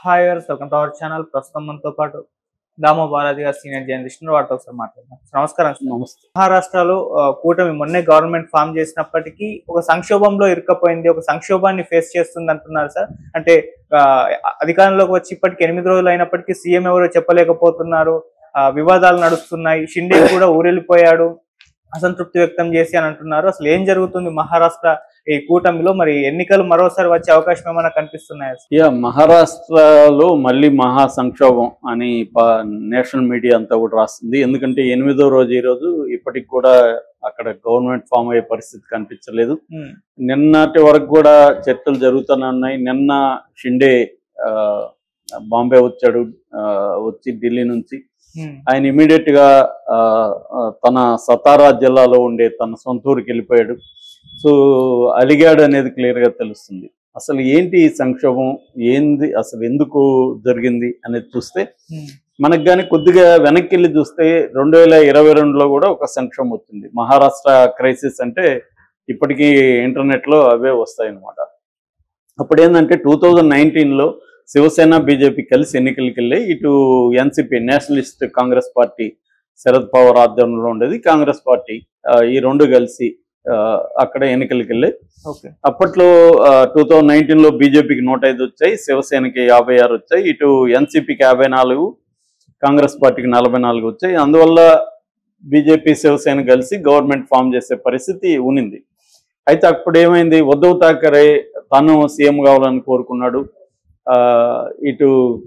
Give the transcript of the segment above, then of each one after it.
Hi గారు welcome to our channel ప్రస్తుతం మనతో పాటు దామో బాలాజీ గారు సీనియర్ జర్నలిస్ట్ వాటితో ఒకసారి మాట్లాడదాం నమస్కారం సార్. నమస్తే మహారాష్ట్రలో ఆ, కూటమి మొన్నే గవర్నమెంట్ ఫామ్ చేసినప్పటికీ ఒక సంక్షోభంలో ఇరుక్కపోయింది ఒక సంక్షోభాన్ని ఫేస్ చేస్తుంది అంటున్నారు సార్ అంటే ఆ, అధికారంలోకి వచ్చి ఇప్పటికి ఎనిమిది రోజులు అయినప్పటికీ సీఎం ఎవరో చెప్పలేకపోతున్నారు ఆ, వివాదాలు నడుస్తున్నాయి షిండే కూడా ఊరెళ్ళిపోయాడు అసంతృప్తి వ్యక్తం చేసి అని అంటున్నారు అసలు ఏం జరుగుతుంది మహారాష్ట్ర ఈ కూటమిలో మరి ఎన్నికలు మరోసారి వచ్చే అవకాశం ఏమైనా కనిపిస్తున్నాయా సార్? యా మహారాష్ట్రలో మళ్ళీ మహా సంక్షోభం అని ప- నేషనల్ మీడియా అంతా కూడా రాస్తుంది ఎందుకంటే ఎనిమిదో రోజు ఈ రోజు ఇప్పటికి కూడా అక్కడ గవర్నమెంట్ ఫామ్ అయ్యే పరిస్థితి కనిపించలేదు ఉమ్, నిన్నటి వరకు కూడా చర్చలు జరుగుతూనే ఉన్నాయి నిన్న షిండే ఆ, బాంబే వచ్చాడు ఆ, వచ్చి ఢిల్లీ నుంచి ఉమ్, ఆయన ఇమీడియట్ గా ఆ, ఆ, తన సతారా జిల్లాలో ఉండే తన సొంత ఊరికి వెళ్ళిపోయాడు సో అలిగాడు అనేది క్లియర్ గా తెలుస్తుంది అసలు ఏంటి ఈ సంక్షోభం ఏంది అసలు ఎందుకు జరిగింది అనేది చూస్తే ఉమ్, మనకు కానీ కొద్దిగా వెనక్కి వెళ్ళి చూస్తే రెండు వేల ఇరవై రెండులో కూడా ఒక సంక్షోభం వచ్చింది మహారాష్ట్ర క్రైసిస్ అంటే ఇప్పటికీ ఇంటర్నెట్ లో అవే వస్తాయి అనమాట అప్పుడు ఏంటంటే టూ థౌజండ్ నైన్టీన్లో శివసేన బీజేపీ కలిసి ఎన్నికలకి వెళ్ళి ఇటు NCP nationalist congress party Sharad Pawar ఆధ్వర్యంలో ఉండేది కాంగ్రెస్ పార్టీ ఆ, ఈ రెండు కలిసి ఆ, అక్కడ ఎన్నికలకి వెళ్ళి ఓకే అప్పట్లో టూ థౌజండ్ నైన్టీన్ లో బీజేపీకి నూట ఐదు వచ్చాయి శివసేనకి యాభై ఆరు వచ్చాయి ఇటు ఎన్సీపీకి యాభై నాలుగు కాంగ్రెస్ పార్టీకి నలభై నాలుగు వచ్చాయి అందువల్ల బీజేపీ శివసేన కలిసి గవర్నమెంట్ ఫామ్ చేసే పరిస్థితి ఉనింది అయితే అప్పుడు ఏమైంది ఉద్ధవ్ ఠాకరే తను సీఎం కావాలని కోరుకున్నాడు ఆ, ఇటు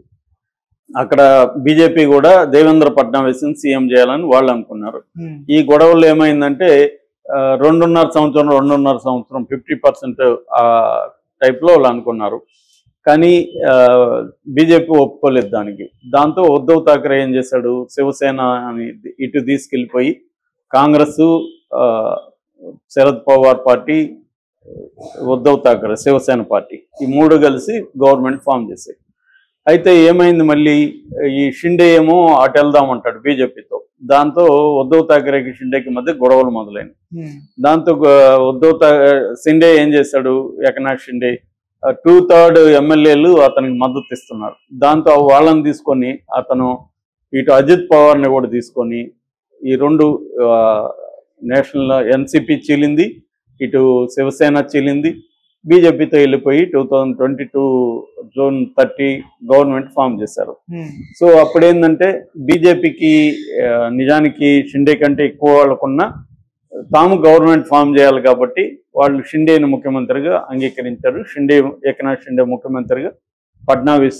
అక్కడ బీజేపీ కూడా దేవేంద్ర ఫడ్నవీస్ని సీఎం చేయాలని వాళ్ళు అనుకున్నారు ఉమ్, ఈ గొడవల్లో ఏమైందంటే ఆ, రెండున్నర సంవత్సరం రెండున్నర సంవత్సరం ఫిఫ్టీ పర్సెంట్ ఆ టైప్లో వాళ్ళు అనుకున్నారు కానీ బీజేపీ ఒప్పుకోలేదు దానికి దాంతో ఉద్ధవ్ ఠాకరే ఏం చేశాడు శివసేన అని ఇటు తీసుకెళ్ళిపోయి కాంగ్రెస్ ఆ, శరద్ పవార్ పార్టీ ఉద్ధవ్ ఠాకరే శివసేన పార్టీ ఈ మూడు కలిసి గవర్నమెంట్ ఫామ్ చేశాయి అయితే ఏమైంది మళ్ళీ ఈ షిండే ఏమో అటు వెళ్దామంటాడు బీజేపీతో దాంతో ఉద్ధవ్ ఠాకరేకి షిండేకి మధ్య గొడవలు మొదలైనవి ఉమ్, దాంతో గ- ఉద్ధవ్ ఠా షిండే ఏం చేశాడు ఏకనాథ్ షిండే టూ థర్డ్ ఎమ్మెల్యేలు అతనికి మద్దతు ఇస్తున్నారు దాంతో వాళ్ళని తీసుకొని అతను ఇటు అజిత్ పవార్ని కూడా తీసుకొని ఈ రెండు ఆ, నేషనల్ ఎన్సిపి చీలింది ఇటు శివసేన చీలింది బీజేపీతో వెళ్ళిపోయి two thousand twenty two June thirty government form చేశారు ఉమ్, సో అప్పుడు ఏంటంటే బీజేపీకి నిజానికి షిండే కంటే ఎక్కువ వాళ్ళకున్న తాము గవర్నమెంట్ ఫామ్ చేయాలి కాబట్టి వాళ్ళు షిండేని ముఖ్యమంత్రిగా అంగీకరించారు షిండే ఏకనాథ్ షిండే ముఖ్యమంత్రిగా ఫడ్నావిస్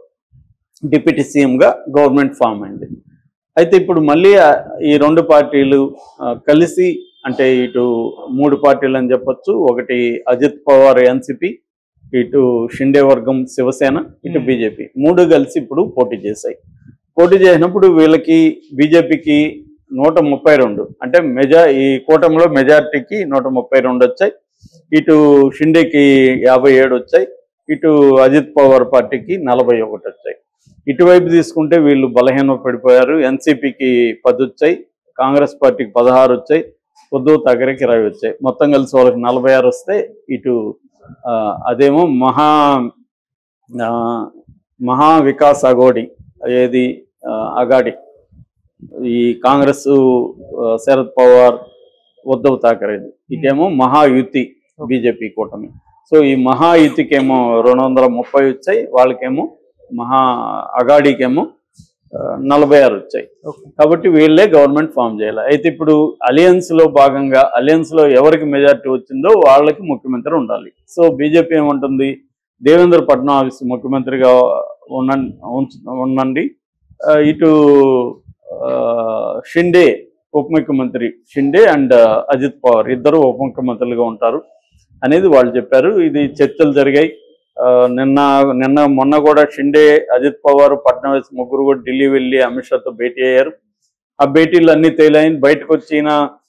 డిప్యూటీ సీఎంగా గవర్నమెంట్ ఫామ్ అయింది అయితే ఇప్పుడు మళ్ళీ ఆ, ఈ రెండు పార్టీలు ఆ, కలిసి అంటే ఇటు మూడు పార్టీలు అని చెప్పొచ్చు ఒకటి అజిత్ పవార్ ఎన్సిపి ఇటు షిండే వర్గం శివసేన ఇటు Hmm. బీజేపీ మూడు కలిసి ఇప్పుడు పోటీ చేశాయి పోటీ చేసినప్పుడు వీళ్ళకి బీజేపీకి నూట ముప్పై రెండు అంటే మెజా ఈ కూటమిలో మెజార్టీకి నూట ముప్పై రెండు వచ్చాయి ఇటు షిండేకి యాభై ఏడు వచ్చాయి ఇటు అజిత్ పవార్ పార్టీకి నలభై ఒకటి వచ్చాయి ఇటువైపు తీసుకుంటే వీళ్ళు బలహీన పడిపోయారు ఎన్సీపీకి పది వచ్చాయి కాంగ్రెస్ పార్టీకి పదహారు వచ్చాయి ఉద్ధవ్ ఠాకరేకి ఇరవై వచ్చాయి మొత్తం కలిసి వాళ్ళకి నలభై ఆరు వస్తే ఇటు ఆ, అదేమో మహా ఆ, మహా వికాస్ అగోడి ఏది ఆ, అగాడి ఈ కాంగ్రెస్ ఆ, శరద్ పవార్ ఉద్ధవ్ ఠాకరేది ఇటేమో మహాయుతి బీజేపీ కూటమి సో ఈ మహాయుతికేమో రెండు వందల ముప్పై వచ్చాయి వాళ్ళకేమో మహా అగాడికేమో ఆ, నలభై ఆరు వచ్చాయి ఓకే కాబట్టి వీళ్ళే గవర్నమెంట్ ఫామ్ చేయాలి అయితే ఇప్పుడు అలయన్స్ లో భాగంగా అలయన్స్ లో ఎవరికి మెజారిటీ వచ్చిందో వాళ్ళకి ముఖ్యమంత్రి ఉండాలి సో బీజేపీ ఏమంటుంది దేవేంద్ర ఫడ్నవీస్ ముఖ్యమంత్రిగా ఉండండి ఉండండి ఆ, ఇటు ఆ, షిండే ఉప ముఖ్యమంత్రి షిండే అండ్ అజిత్ పవార్ ఇద్దరు ఉప ముఖ్యమంత్రులుగా ఉంటారు అనేది వాళ్ళు చెప్పారు ఇది చర్చలు జరిగాయి ఆ, నిన్న నిన్న మొన్న కూడా షిండే అజిత్ పవార్ ఫడ్నవీస్ ముగ్గురు కూడా ఢిల్లీ వెళ్ళి అమిత్ షాతో భేటీ అయ్యారు ఆ భేటీలు అన్ని తేలాయి బయటకు వచ్చిన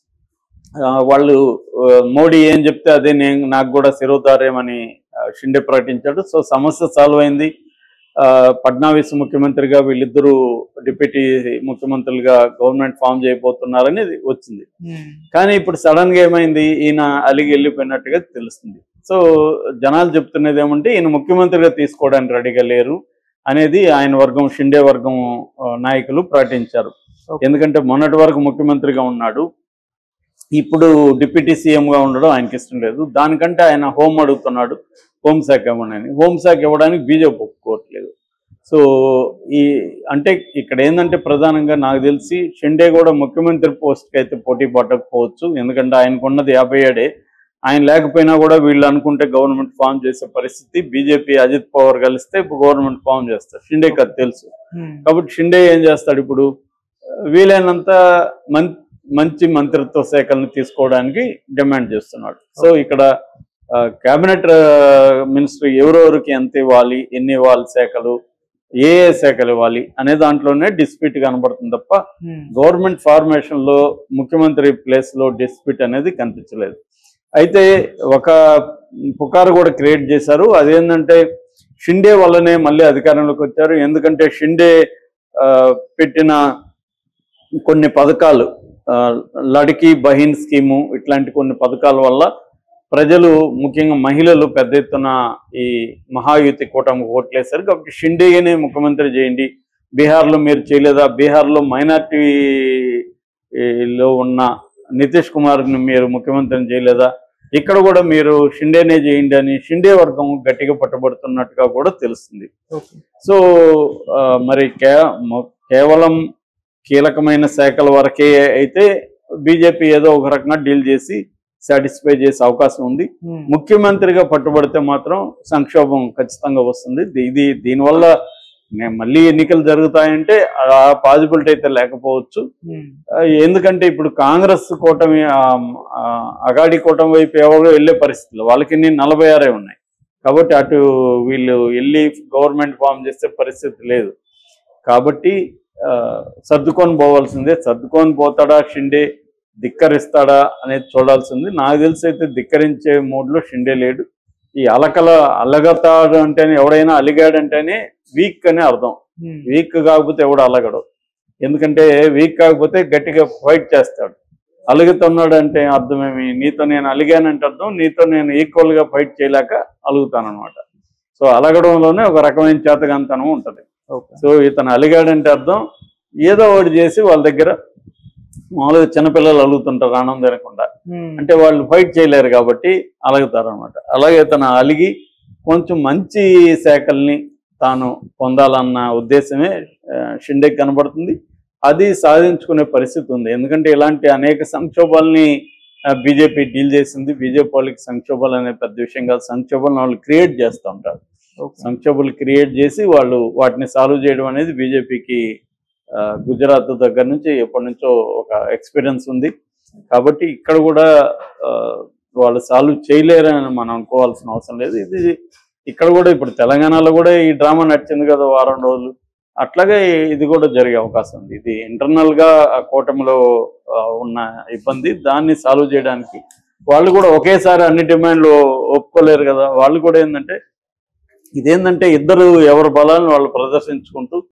ఆ, వాళ్ళు ఆ, మోడీ ఏం చెప్తే అదే నేను నాకు కూడా శిరోధార్యమని ఆ, షిండే ప్రకటించాడు సో సమస్య సాల్వ్ అయింది ఆ, ఫడ్నవీస్ ముఖ్యమంత్రిగా వీళ్ళిద్దరూ డిప్యూటీ ముఖ్యమంత్రులుగా గవర్నమెంట్ ఫామ్ చేయబోతున్నారని వచ్చింది ఉమ్, కానీ ఇప్పుడు సడన్ గా ఏమైంది ఈయన అలిగి వెళ్ళిపోయినట్టుగా తెలుస్తుంది సో జనాలు చెప్తున్నది ఏమంటే ఈయన ముఖ్యమంత్రిగా తీసుకోవడానికి రెడీగా లేరు అనేది ఆయన వర్గం షిండే వర్గం ఆ, నాయకులు ప్రకటించారు Okay. ఎందుకంటే మొన్నటి వరకు ముఖ్యమంత్రిగా ఉన్నాడు ఇప్పుడు డిప్యూటీ సీఎం గా ఉండడం ఆయనకి ఇష్టం లేదు దానికంటే ఆయన హోం అడుగుతున్నాడు హోంశాఖ ఇవ్వనని హోంశాఖ ఇవ్వడానికి బీజేపీ ఒప్పుకోవట్లేదు సో ఈ అంటే ఇక్కడ ఏంటంటే ప్రధానంగా నాకు తెలిసి షిండే కూడా ముఖ్యమంత్రి పోస్ట్కి అయితే పోటీ పడకపోవచ్చు ఎందుకంటే ఆయనకున్నది యాభై ఏడే ఆయన లేకపోయినా కూడా వీళ్ళు అనుకుంటే గవర్నమెంట్ ఫామ్ చేసే పరిస్థితి బీజేపీ అజిత్ పవార్ కలిస్తే గవర్నమెంట్ ఫామ్ చేస్తారు షిండేకి అది తెలుసు ఉమ్, కాబట్టి షిండే ఏం చేస్తాడు ఇప్పుడు వీలైనంత మం మంచి మంత్రిత్వ శాఖలను తీసుకోవడానికి డిమాండ్ చేస్తున్నాడు సో ఇక్కడ కేబినెట్ మినిస్టర్ ఎవరెవరికి ఎంత ఇవ్వాలి ఎన్ని ఇవ్వాలి శాఖలు ఏ ఏ శాఖలు ఇవ్వాలి అనే దాంట్లోనే డిస్ప్యూట్ కనబడుతుంది తప్ప ఉమ్, గవర్నమెంట్ ఫార్మేషన్ లో ముఖ్యమంత్రి ప్లేస్ లో డిస్ప్యూట్ అనేది కనిపించలేదు అయితే ఒక పుకారు కూడా క్రియేట్ చేశారు అదేంటంటే షిండే వల్లనే మళ్ళీ అధికారంలోకి వచ్చారు ఎందుకంటే షిండే ఆ, పెట్టిన కొన్ని పథకాలు ఆ, లడికి బహిన్ స్కీము ఇట్లాంటి కొన్ని పథకాల వల్ల ప్రజలు ముఖ్యంగా మహిళలు పెద్ద ఎత్తున ఈ మహాయుతి కూటమి ఓట్లేశారు కాబట్టి షిండేనే ముఖ్యమంత్రి చేయండి బీహార్లో మీరు చేయలేదా బీహార్లో మైనార్టీ లో ఉన్న నితీష్ కుమార్ని మీరు ముఖ్యమంత్రిని చేయలేదా ఇక్కడ కూడా మీరు షిండేనే చేయండి అని షిండే వర్గం గట్టిగా పట్టుబడుతున్నట్టుగా కూడా తెలుస్తుంది ఓకే సో ఆ, మరి కే మొ- కేవలం కీలకమైన శాఖల వరకే అయితే బీజేపీ ఏదో ఒక రకంగా డీల్ చేసి సాటిస్ఫై చేసే అవకాశం ఉంది ఉమ్, ముఖ్యమంత్రిగా పట్టుబడితే మాత్రం సంక్షోభం ఖచ్చితంగా వస్తుంది ఇది- ఇది దీనివల్ల నే- మళ్ళీ ఎన్నికలు జరుగుతాయంటే ఆ పాజిబిలిటీ అయితే లేకపోవచ్చు ఉమ్, ఆ, ఎందుకంటే ఇప్పుడు కాంగ్రెస్ కూటమి ఆ, ఆ, అగాడి కూటమి వైపు ఎవరు వెళ్ళే పరిస్థితులు వాళ్ళకి ఇన్ని నలభై ఆరే ఉన్నాయి కాబట్టి అటు వీళ్ళు వెళ్ళి గవర్నమెంట్ ఫామ్ చేసే పరిస్థితి లేదు కాబట్టి ఆ, సర్దుకొని పోవాల్సిందే సర్దుకొని పోతాడా షిండే ధిక్కరిస్తాడా అనేది చూడాల్సింది నాకు తెలిసి అయితే ధిక్కరించే మూడ్లో షిండే లేడు ఈ అలకల అలగతాడు అంటేనే ఎవడైనా అలిగాడంటేనే వీక్ అని అర్థం ఉమ్, వీక్ కాకపోతే ఎవడు అలగడు ఎందుకంటే వీక్ కాకపోతే గట్టిగా ఫైట్ చేస్తాడు అలుగుతున్నాడు అంటే అర్థమేమి నీతో నేను అలిగానంటే అర్థం నీతో నేను ఈక్వల్ గా ఫైట్ చేయలేక అలుగుతానమాట సో అలగడంలోనే ఒక రకమైన చేతగాంతనం ఉంటది ఓకే సో ఇతను అలిగాడంటే అర్థం ఏదో ఒకటి చేసి వాళ్ళ దగ్గర మామూలుగా చిన్నపిల్లలు అలుగుతుంటారు ఆనందం లేకుండా ఉమ్, అంటే వాళ్ళు ఫైట్ చేయలేరు కాబట్టి అలుగుతారు అనమాట అలాగే తను అలిగి కొంచెం మంచి శాఖల్ని తాను పొందాలన్న ఉద్దేశమే ఆ, షిండేకి కనబడుతుంది అది సాధించుకునే పరిస్థితి ఉంది ఎందుకంటే ఇలాంటి అనేక సంక్షోభాలని బీజేపీ డీల్ చేసింది బీజేపీ వాళ్ళకి సంక్షోభాలు అనే పెద్ద విషయం కాదు సంక్షోభాలను వాళ్ళు క్రియేట్ చేస్తూ ఉంటారు ఓకే సంక్షోభాలు క్రియేట్ చేసి వాళ్ళు వాటిని సాల్వ్ చేయడం అనేది బీజేపీకి గుజరాత్ దగ్గర నుంచి ఎప్పటి నుంచో ఒక ఎక్స్పీరియన్స్ ఉంది కాబట్టి ఇక్కడ కూడా ఆ, వాళ్ళు సాల్వ్ చేయలేరని మనం అనుకోవాల్సిన అవసరం లేదు ఇది ఇక్కడ కూడా ఇప్పుడు తెలంగాణలో కూడా ఈ డ్రామా నడిచింది కదా వారం రోజులు అట్లాగే ఇది కూడా జరిగే అవకాశం ఉంది ఇది ఇంటర్నల్ గా ఆ కూటమిలో ఆ, ఉన్న ఇబ్బంది దాన్ని సాల్వ్ చేయడానికి వాళ్ళు కూడా ఒకేసారి అన్ని డిమాండ్లు ఒప్పుకోలేరు కదా వాళ్ళు కూడా ఏంటంటే ఇదేంటంటే ఇద్దరు ఎవరి బలాలను వాళ్ళు ప్రదర్శించుకుంటూ